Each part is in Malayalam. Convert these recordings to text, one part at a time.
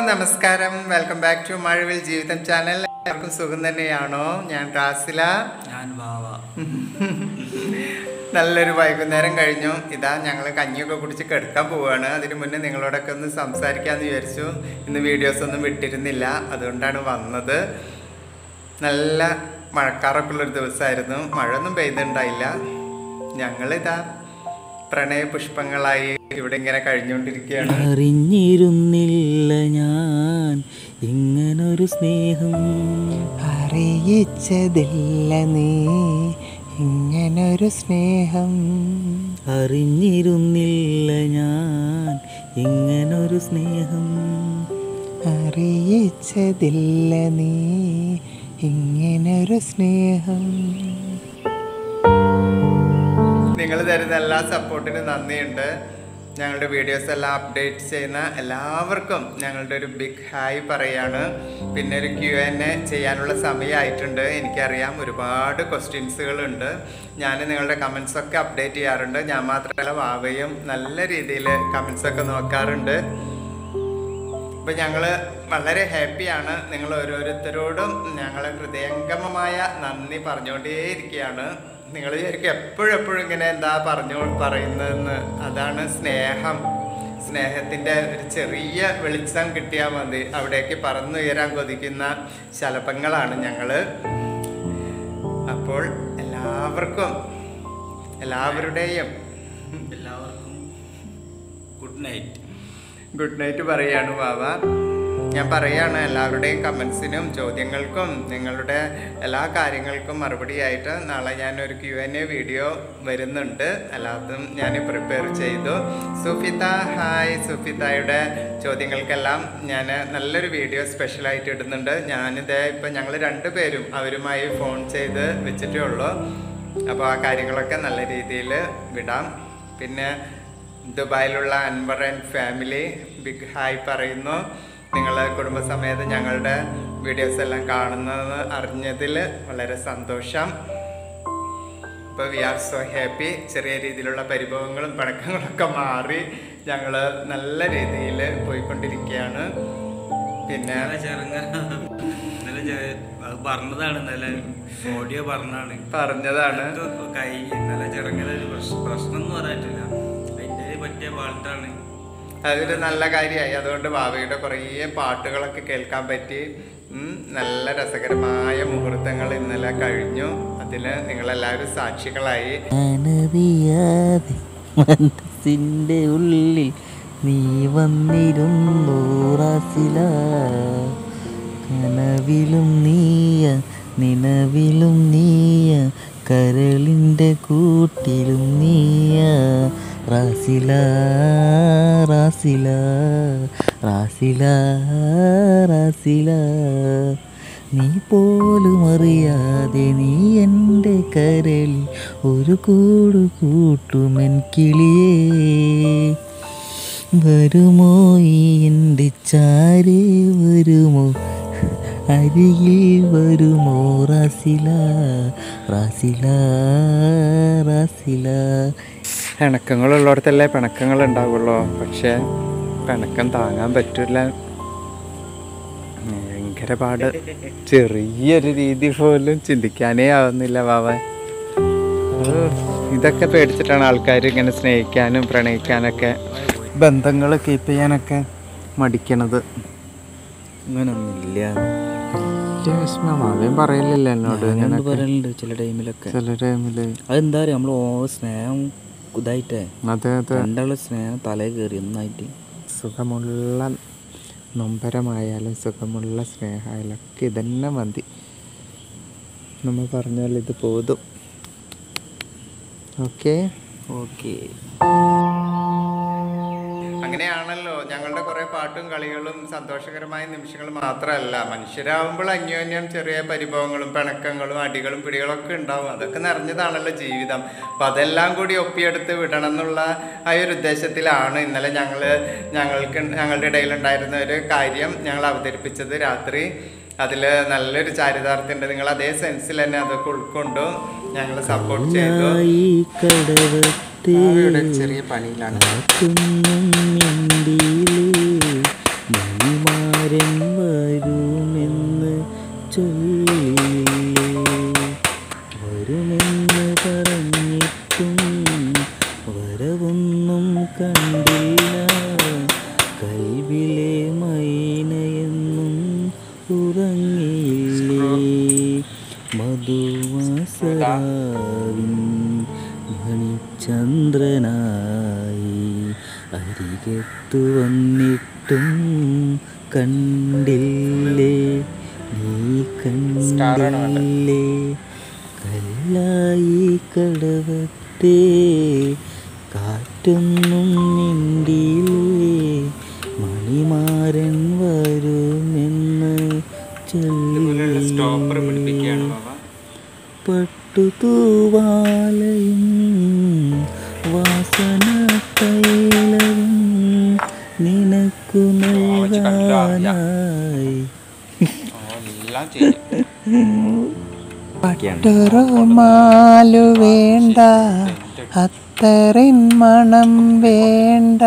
നമസ്കാരം വെൽക്കം ബാക്ക് ടു മഴവിൽ ജീവിതം ചാനൽ എല്ലാവർക്കും സുഖം തന്നെയാണോ ഞാൻ റാസില ഞാൻ ബാവ നല്ലൊരു വൈകുന്നേരം കഴിഞ്ഞു ഇതാ ഞങ്ങൾ കഞ്ഞിയൊക്കെ കുടിച്ച് കിടക്കാൻ പോവുകയാണ് അതിന് മുന്നേ നിങ്ങളോടൊക്കെ ഒന്ന് സംസാരിക്കാമെന്ന് വിചാരിച്ചു ഇന്ന് വീഡിയോസ് ഒന്നും വിട്ടിരുന്നില്ല അതുകൊണ്ടാണ് വന്നത് നല്ല മഴക്കാറൊക്കെ ഉള്ളൊരു ദിവസമായിരുന്നു മഴയൊന്നും പെയ്തുണ്ടായില്ല ഞങ്ങളിതാ പ്രണയ പുഷ്പങ്ങളായി ഇവിടെ ഇങ്ങനെ കഴിഞ്ഞുകൊണ്ടിരിക്കുകയാണ് അറിഞ്ഞിരുന്നില്ല ഞാൻ ഇങ്ങനൊരു സ്നേഹം അറിയിച്ചതില്ല നീ ഇങ്ങനൊരു സ്നേഹം അറിഞ്ഞിരുന്നില്ല ഞാൻ ഇങ്ങനൊരു സ്നേഹം അറിയിച്ചതില്ല നീ ഇങ്ങനൊരു സ്നേഹം നിങ്ങൾ തരുന്ന എല്ലാ സപ്പോർട്ടിനും നന്ദിയുണ്ട് ഞങ്ങളുടെ വീഡിയോസ് എല്ലാം അപ്ഡേറ്റ് ചെയ്യുന്ന എല്ലാവർക്കും ഞങ്ങളുടെ ഒരു ബിഗ് ഹായ് പറയാണ് പിന്നെ ഒരു ക്യു എൻ എ ചെയ്യാനുള്ള സമയമായിട്ടുണ്ട് എനിക്കറിയാം ഒരുപാട് ക്വസ്റ്റ്യൻസുകളുണ്ട് ഞാൻ നിങ്ങളുടെ കമൻസ് ഒക്കെ അപ്ഡേറ്റ് ചെയ്യാറുണ്ട് ഞാൻ മാത്രമല്ല വാവയും നല്ല രീതിയിൽ കമൻസ് ഒക്കെ നോക്കാറുണ്ട് ഇപ്പം ഞങ്ങൾ വളരെ ഹാപ്പിയാണ് നിങ്ങൾ ഓരോരുത്തരോടും ഞങ്ങൾ ഹൃദയംഗമമായ നന്ദി പറഞ്ഞുകൊണ്ടേയിരിക്കുകയാണ് നിങ്ങൾ വിചാരിക്കും എപ്പോഴും എപ്പോഴും ഇങ്ങനെ എന്താ പറഞ്ഞു പറയുന്നതെന്ന് അതാണ് സ്നേഹം സ്നേഹത്തിൻ്റെ ഒരു ചെറിയ വെളിച്ചം കിട്ടിയാൽ മതി അവിടേക്ക് പറന്നുയരാൻ കൊതിക്കുന്ന ശലഭങ്ങളാണ് ഞങ്ങൾ അപ്പോൾ എല്ലാവർക്കും എല്ലാവരുടെയും എല്ലാവർക്കും ഗുഡ് നൈറ്റ് ഗുഡ് നൈറ്റ് പറയാണ് ബാബ ഞാൻ പറയാണ് എല്ലാവരുടെയും കമൻസിനും ചോദ്യങ്ങൾക്കും നിങ്ങളുടെ എല്ലാ കാര്യങ്ങൾക്കും മറുപടിയായിട്ട് നാളെ ഞാൻ ഒരു ക്യു എൻ എ വീഡിയോ വരുന്നുണ്ട് എല്ലാത്തും ഞാൻ പ്രിപ്പയർ ചെയ്തു സുഫിത ഹായ് സുഫിതയുടെ ചോദ്യങ്ങൾക്കെല്ലാം ഞാൻ നല്ലൊരു വീഡിയോ സ്പെഷ്യലായിട്ട് ഇടുന്നുണ്ട് ഞാനിത് ഇപ്പം ഞങ്ങൾ രണ്ടുപേരും അവരുമായി ഫോൺ ചെയ്ത് വെച്ചിട്ടേ ഉള്ളൂ അപ്പോൾ ആ കാര്യങ്ങളൊക്കെ നല്ല രീതിയിൽ വിടാം പിന്നെ ദുബായിലുള്ള Anwar and family big hi പറയുന്നു നിങ്ങൾ കുടുംബസമേതം ഞങ്ങളുടെ വീഡിയോസ് എല്ലാം കാണുന്നത് അറിഞ്ഞതിൽ വളരെ സന്തോഷം ഇപ്പോൾ വി ആർ സോ ഹാപ്പി ചെറിയ രീതിയിലുള്ള പരിഭവങ്ങളും പഴക്കങ്ങളൊക്കെ മാറി ഞങ്ങൾ നല്ല രീതിയിൽ പോയിക്കൊണ്ടിരിക്കുകയാണ് പിന്നെ നല്ല ചെറുങ്ങ നല്ല ചെ- അത് പറഞ്ഞതാണ് ഇന്നലെ ഓഡിയോ പറഞ്ഞാണ് പറഞ്ഞതാണ് ഇത് കൈ നല്ല ചെറുങ്ങനെ ഒരു പ്രശ്- പ്രശ്നം എന്ന് പറയാറ്റില്ല അതിൻ്റെ പറ്റിയ പാട്ടാണ് അതൊരു നല്ല കാര്യമായി അതുകൊണ്ട് ഭാവിയുടെ കുറേ പാട്ടുകളൊക്കെ കേൾക്കാൻ പറ്റി ഉം, നല്ല രസകരമായ മുഹൂർത്തങ്ങൾ ഇന്നലെ കഴിഞ്ഞു അതിന് നിങ്ങളെല്ലാവരും സാക്ഷികളായി ഞാനറിയാതെ മനസ്സിൻ്റെ ഉള്ളിൽ നീ വന്നിരുന്നു റാസില കനവിലും നീയ നിലവിലും നീയ കരളിൻ്റെ കൂട്ടിലും നീയ റാസില റാസില റാസില റാസില നീ പോലും അറിയാതെ നീ എൻ്റെ കരളിൽ ഒരു കൂട് കൂട്ടുമെൻ കിളിയേ വരുമോ ഈ എൻ്റെ ചാരേ വരുമോ അരികിൽ വരുമോ റാസില റാസില റാസില പിണക്കങ്ങളുള്ളിടത്തല്ലേ പിണക്കങ്ങൾ ഉണ്ടാവുള്ളൂ പക്ഷേ പിണക്കം താങ്ങാൻ പറ്റില്ല ഭയങ്കര പാട് ചെറിയൊരു രീതി പോലും ചിന്തിക്കാനേ ആവുന്നില്ല ബാബ ഇതൊക്കെ പേടിച്ചിട്ടാണ് ആൾക്കാർ ഇങ്ങനെ സ്നേഹിക്കാനും പ്രണയിക്കാനൊക്കെ ബന്ധങ്ങൾ കീപ്പ് ചെയ്യാനൊക്കെ മടിക്കണത് അങ്ങനൊന്നുമില്ല അവൻ പറയില്ലല്ലോ എന്നോട് ഞാനോട് ഇങ്ങനെ പറയലുണ്ട് ചില ടൈമിലൊക്കെ ചില ടൈമില് അതെന്താ പറയുക നമ്മൾ ഓ സ്നേഹം ഇതായിട്ടേ അതെ അതെ രണ്ടാളുടെ സ്നേഹം തലേ കയറി ഒന്നായിട്ട് സുഖമുള്ള നൊമ്പരമായാലും സുഖമുള്ള സ്നേഹമായാലും ഒക്കെ ഇതന്നെ മതി നമ്മൾ പറഞ്ഞാൽ ഇത് പോതും ഓക്കെ ഓക്കെ അങ്ങനെയാണല്ലോ ഞങ്ങളുടെ കുറേ പാട്ടും കളികളും സന്തോഷകരമായ നിമിഷങ്ങൾ മാത്രമല്ല മനുഷ്യരാകുമ്പോൾ അന്യോന്യം ചെറിയ പരിഭവങ്ങളും പിണക്കങ്ങളും അടികളും പിടികളൊക്കെ ഉണ്ടാവും അതൊക്കെ നിറഞ്ഞതാണല്ലോ ജീവിതം അപ്പം അതെല്ലാം കൂടി ഒപ്പിയെടുത്ത് വിടണം എന്നുള്ള ആ ഒരു ഉദ്ദേശത്തിലാണ് ഇന്നലെ ഞങ്ങൾ ഞങ്ങൾക്ക് ഞങ്ങളുടെ ഇടയിലുണ്ടായിരുന്ന ഒരു കാര്യം ഞങ്ങൾ അവതരിപ്പിച്ചത് രാത്രി അതിൽ നല്ലൊരു ചാരിതാർത്ഥ്യമുണ്ട് നിങ്ങൾ അതേ സെൻസിൽ തന്നെ അതൊക്കെ ഉൾക്കൊണ്ടു ഞങ്ങൾ സപ്പോർട്ട് ചെയ്തു ഈ കടവത്തെ ഭാവിയുടെ ഒരു ചെറിയ പണിയിലാണ് കുഞ്ഞും മിണ്ടിയിലേ മണിമാ കണ്ടില്ല കൽവിലെ മൈനയെന്നും ഉറങ്ങിയില്ലേ മധുവാസരാവിൻ മണിചന്ദ്രനായി അരികത്തു വന്നിട്ടും കണ്ടില്ലേ നീ കണ്ടില്ലേ കല്ലായി കടവത്തെ കാറ്റൊന്നും മിണ്ടിയില്ലേ മണിമാരൻ വരുമെന്ന് ഇതുപോലെയുള്ള സ്റ്റോപ്പർ പിടിപ്പിക്കുകയാണ് ചൊല്ലി ബാബ പട്ടുതൂവാലയും വാസന തൈലവും നിനക്കു നൽകാനായി എല്ലാം ചെയ്യും പട്ടുറുമാലു വേണ്ട അത്തറിൻ മണം വേണ്ട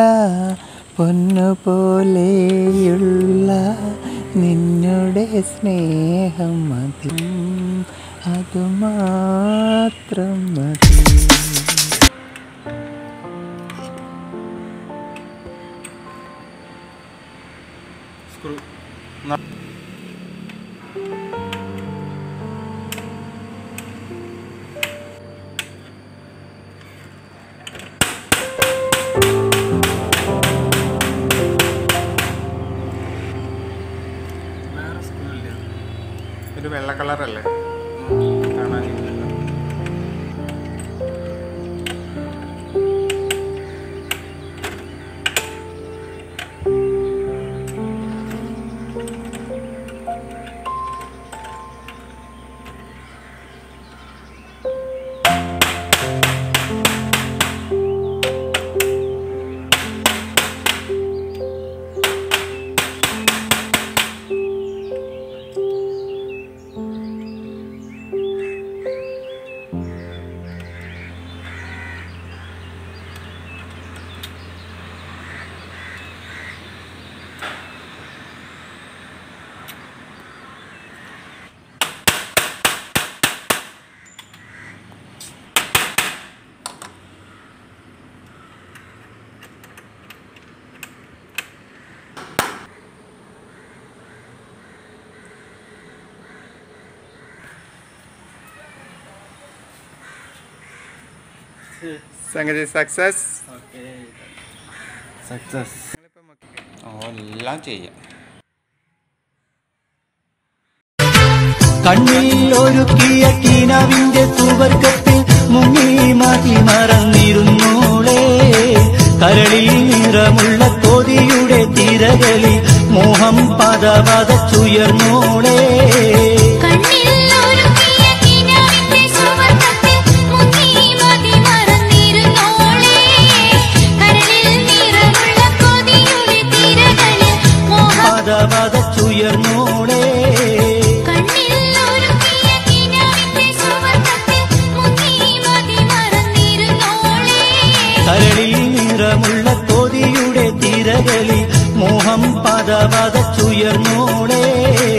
പൊന്നുപോലെയുള്ള നിന്നുടെ സ്നേഹം മതി അതുമാത്രം മതി സ്ക്രൂ വേറെ സ്ക്രൂ ഇല്ല ഒരു വെള്ള കളറല്ലേ കാണാനില്ലല്ലോ സംഗതി സക്സസ് ഓക്കെ സക്സസ് ഓ എല്ലാം ചെയ്യാം കണ്ണിൽ ഒരുക്കിയ കിനാവിന്റെ സുവർഗത്തിൽ മുങ്ങി മാറ്റി മറന്നിരുന്നോളെ കരളിൽ നിറമുള്ള കൊതിയുടെ തിരകളിൽ മോഹം പദവതച്ചുയർന്നോളെ കണ്ണിൽ ഒരുക്കിയ കിനാവിന്റെ സുവർഗ്ഗത്തിൽ മുങ്ങി മതി മറന്നിരുന്നോളേ കരളിൽ നിറമുള്ള കൊതിയുടെ തിരകളിൽ മോഹം പദവതച്ചുയർന്നോളെ കണ്ണിൽ ഒരുക്കിയ കിനാവിന്റെ സുവർഗ്ഗത്തിൽ മുങ്ങി മതി മറന്നിരുന്നോളേ കരളിൽ നിറമുള്ള കൊതിയുടെ തിരകളിൽ മോഹം പദവതച്ചുയർന്നോളെ